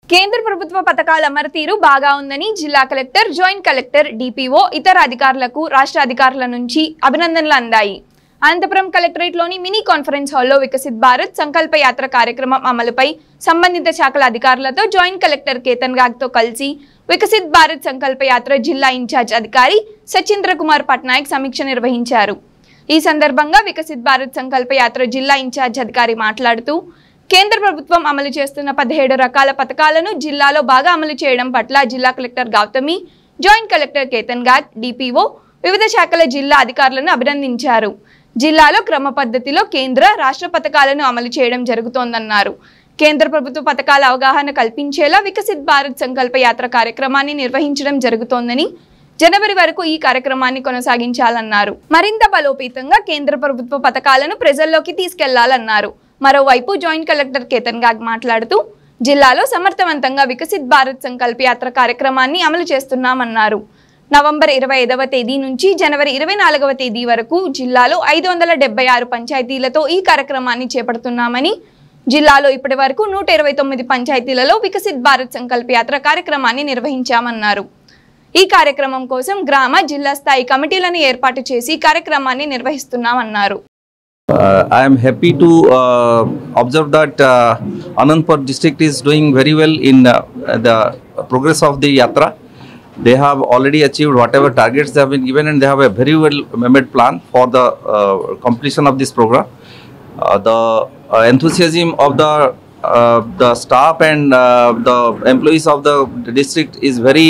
కేంద్ర ప్రభుత్వ పథకాల అమలు తీరు బాగా ఉందని జిల్లా కలెక్టర్ జాయింట్ కలెక్టర్ డిపిఓ ఇతర అధికారులకు రాష్ట్ర అధికారుల నుంచి అభినందనలు అందాయి అనంతపురం కలెక్టరేట్లోని మినీ కాన్ఫరెన్స్ హాల్లో వికసిత్ భారత్ సంకల్ప యాత్ర కార్యక్రమం అమలుపై సంబంధిత శాఖల అధికారులతో జాయింట్ కలెక్టర్ కేతన్ గాగ్తో కలిసి వికసిత్ భారత్ సంకల్ప యాత్ర జిల్లా ఇన్ఛార్జ్ అధికారి సచీంద్ర కుమార్ పట్నాయక్ సమీక్ష నిర్వహించారు ఈ సందర్భంగా వికసిత్ భారత్ సంకల్ప యాత్ర జిల్లా ఇన్ఛార్జ్ అధికారి మాట్లాడుతూ కేంద్ర ప్రభుత్వం అమలు చేస్తున్న పదిహేడు రకాల పథకాలను జిల్లాలో బాగా అమలు చేయడం పట్ల జిల్లా collector Gautami joint collector Ketan గాగ్ డిపిఓ వివిధ శాఖల జిల్లా అధికారులను అభినందించారు జిల్లాలో క్రమ పద్ధతిలో కేంద్ర రాష్ట్ర పథకాలను అమలు చేయడం జరుగుతోందన్నారు కేంద్ర ప్రభుత్వ పథకాల అవగాహన కల్పించేలా వికసిత్ భారత్ సంకల్ప యాత్ర కార్యక్రమాన్ని నిర్వహించడం జరుగుతోందని జనవరి వరకు ఈ కార్యక్రమాన్ని కొనసాగించాలన్నారు మరింత బలోపేతంగా కేంద్ర ప్రభుత్వ పథకాలను ప్రజల్లోకి తీసుకెళ్లాలన్నారు మరోవైపు జాయింట్ కలెక్టర్ కేతన్ గాగ్ మాట్లాడుతూ జిల్లాలో సమర్థవంతంగా వికసిత్ భారత్ సంకల్ప యాత్ర కార్యక్రమాన్ని అమలు చేస్తున్నామన్నారు నవంబర్ ఇరవై ఐదవ తేదీ నుంచి జనవరి ఇరవై నాలుగవ తేదీ వరకు జిల్లాలో ఐదు వందల డెబ్బై ఆరు పంచాయతీలతో ఈ కార్యక్రమాన్ని చేపడుతున్నామని జిల్లాలో ఇప్పటి వరకు నూట ఇరవై తొమ్మిది పంచాయతీలలో వికసిత్ భారత్ సంకల్ప యాత్ర కార్యక్రమాన్ని నిర్వహించామన్నారు ఈ కార్యక్రమం కోసం గ్రామ జిల్లా స్థాయి కమిటీలను ఏర్పాటు చేసి కార్యక్రమాన్ని నిర్వహిస్తున్నామన్నారు Uh, I am happy to uh, observe that uh, Anandpur district is doing very well in uh, the progress of the yatra. They have already achieved whatever targets they have been given, and they have a very well made plan for the uh, completion of this program. Uh, the uh, enthusiasm of the uh, the staff and uh, the employees of the district is very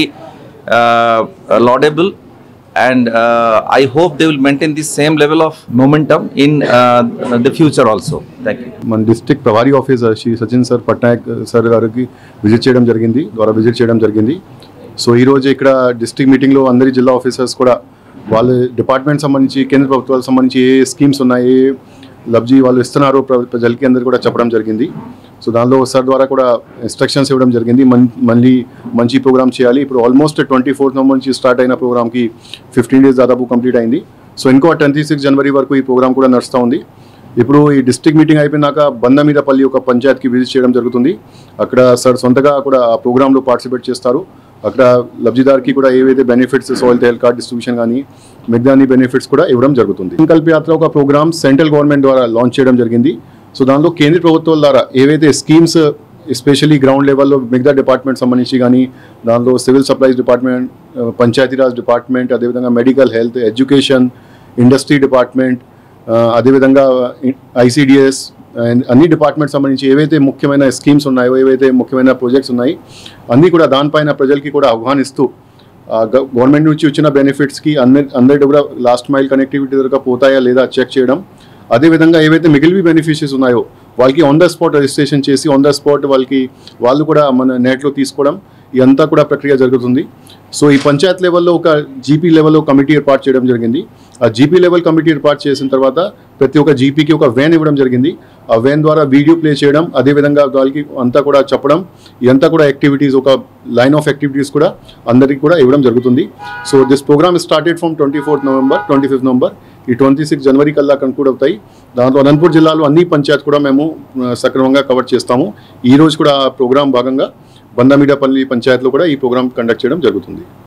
uh, laudable and uh, I hope they will maintain this same level of momentum in uh, the future also. Thank you. మన district ప్రవారీ officer Shri Sachin sir Patnaik sir గారికి visit చేయడం జరిగింది ద్వారా visit చేయడం జరిగింది so ఈ రోజు ఇక్కడ డిస్ట్రిక్ట్ మీటింగ్లో అందరి జిల్లా ఆఫీసర్స్ కూడా వాళ్ళ డిపార్ట్మెంట్ సంబంధించి కేంద్ర ప్రభుత్వాలకు సంబంధించి ఏ స్కీమ్స్ ఉన్నాయి ఏ లబ్జీ వాళ్ళు ఇస్తున్నారో ప్ర- ప్రజలకి అందరు కూడా చెప్పడం జరిగింది సో దానిలో సార్ ద్వారా కూడా ఇన్స్ట్రక్షన్స్ ఇవ్వడం జరిగింది మన్- మళ్ళీ మంచి ప్రోగ్రామ్ చేయాలి ఇప్పుడు ఆల్మోస్ట్ ట్వంటీ ఫోర్త్ నుంచి స్టార్ట్ అయిన ప్రోగ్రామ్కి ఫిఫ్టీన్ డేస్ దాదాపు కంప్లీట్ అయింది సో ఇంకో ట్వంటీ సిక్స్ జనవరి వరకు ఈ ప్రోగ్రామ్ కూడా నడుస్తూ ఉంది ఇప్పుడు ఈ డిస్ట్రిక్ట్ మీటింగ్ అయిపోయినాక బందమీదపల్లి ఒక పంచాయత్కి విజిట్ చేయడం జరుగుతుంది అక్కడ సార్ సొంతగా కూడా ఆ ప్రోగ్రాంలో పార్టిసిపేట్ చేస్తారు అక్కడ లబ్ధిదార్కి కూడా ఏవైతే benefits soil health card distribution కానీ మిగతా అన్ని బెనిఫిట్స్ కూడా ఇవ్వడం జరుగుతుంది సంకల్ప యాత్ర ఒక ప్రోగ్రామ్ సెంట్రల్ గవర్నమెంట్ ద్వారా లాంచ్ చేయడం జరిగింది సో దానిలో కేంద్ర ప్రభుత్వాల ద్వారా ఏవైతే స్కీమ్స్ ఎస్పెషల్లీ గ్రౌండ్ లెవెల్లో మిగతా డిపార్ట్మెంట్ సంబంధించి కానీ దానిలో civil supplies department Panchayati Raj department అదేవిధంగా medical health education industry department ఆ, అదేవిధంగా ఐసిడిఎస్ అన్ని డిపార్ట్మెంట్ సంబంధించి ఏవైతే ముఖ్యమైన స్కీమ్స్ ఉన్నాయో ఏవైతే ముఖ్యమైన ప్రాజెక్ట్స్ ఉన్నాయి అన్నీ కూడా దానిపైన ప్రజలకి కూడా ఆహ్వానిస్తూ ఆ, గ- గవర్నమెంట్ నుంచి వచ్చిన బెనిఫిట్స్కి అందరి అందరి కూడా లాస్ట్ మైల్ కనెక్టివిటీ దగ్గర పోతాయా లేదా చెక్ చేయడం అదేవిధంగా ఏవైతే మిగిలివి బెనిఫిషరీస్ ఉన్నాయో వాళ్ళకి ఆన్ ద స్పాట్ రిజిస్ట్రేషన్ చేసి ఆన్ ద స్పాట్ వాళ్ళకి వాళ్ళు కూడా మన నెట్లో తీసుకోవడం ఇదంతా కూడా ప్రక్రియ జరుగుతుంది సో ఈ పంచాయత్ లెవెల్లో ఒక జీపీ లెవెల్లో కమిటీ ఏర్పాటు చేయడం జరిగింది ఆ జీపీ లెవెల్ కమిటీ ఏర్పాటు చేసిన తర్వాత ప్రతి ఒక్క జీపీకి ఒక వ్యాన్ ఇవ్వడం జరిగింది ఆ వ్యాన్ ద్వారా వీడియో ప్లే చేయడం అదేవిధంగా వాళ్ళకి అంతా కూడా చెప్పడం ఇదంతా కూడా యాక్టివిటీస్ ఒక లైన్ ఆఫ్ యాక్టివిటీస్ కూడా అందరికీ కూడా ఇవ్వడం జరుగుతుంది so this program started from twenty fourth November twenty fifth November ఈ ట్వంటీ సిక్స్ జనవరి కల్లా కన్క్లూడ్ అవుతాయి దాంట్లో అనంతపూర్ జిల్లాలో అన్ని పంచాయత్ కూడా మేము ఆ, సక్రమంగా కవర్ చేస్తాము ఈ రోజు కూడా ఆ ప్రోగ్రామ్ భాగంగా బందమీడపల్లి పంచాయత్లో కూడా ఈ ప్రోగ్రామ్ కండక్ట్ చేయడం జరుగుతుంది